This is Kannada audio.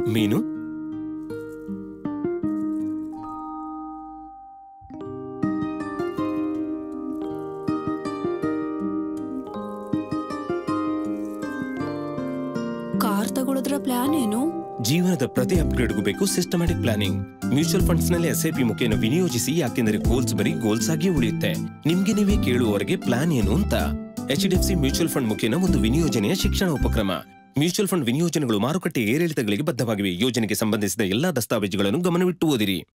ಮೀನು ಕಾರ್ ತಗೊಳ್ಳೋದ್ರ ಪ್ಲಾನ್ ಏನು ಜೀವನದ ಪ್ರತಿ ಅಪ್ಗ್ರೇಡ್ಗೂ ಬೇಕು ಸಿಸ್ಟಮ್ಯಾಟಿಕ್ ಪ್ಲಾನಿಂಗ್ ಮ್ಯೂಚುವಲ್ ಫಂಡ್ಸ್ ನಲ್ಲಿ ಎಸ್ಐಪಿ ಮುಖೇನ ವಿನಿಯೋಜಿಸಿ ಯಾಕೆಂದರೆ ಗೋಲ್ಸ್ ಬರೀ ಗೋಲ್ಸ್ ಆಗಿ ಉಳಿಯುತ್ತೆ ನಿಮ್ಗೆ ನೀವೇ ಕೇಳುವವರೆಗೆ ಪ್ಲಾನ್ ಏನು ಅಂತ H D F C mutual fund ಮುಖೇನ ಒಂದು ವಿನಿಯೋಜನೆಯ ಶಿಕ್ಷಣ ಉಪಕ್ರಮ ಮ್ಯೂಚುವಲ್ ಫಂಡ್ ವಿನಿಯೋಜನೆಗಳು ಮಾರುಕಟ್ಟೆ ಏರಿಳಿತಗಳಿಗೆ ಬದ್ಧವಾಗಿವೆ ಯೋಜನೆಗೆ ಸಂಬಂಧಿಸಿದ ಎಲ್ಲಾ ದಸ್ತಾವೇಜುಗಳನ್ನು ಗಮನವಿಟ್ಟು ಓದಿರಿ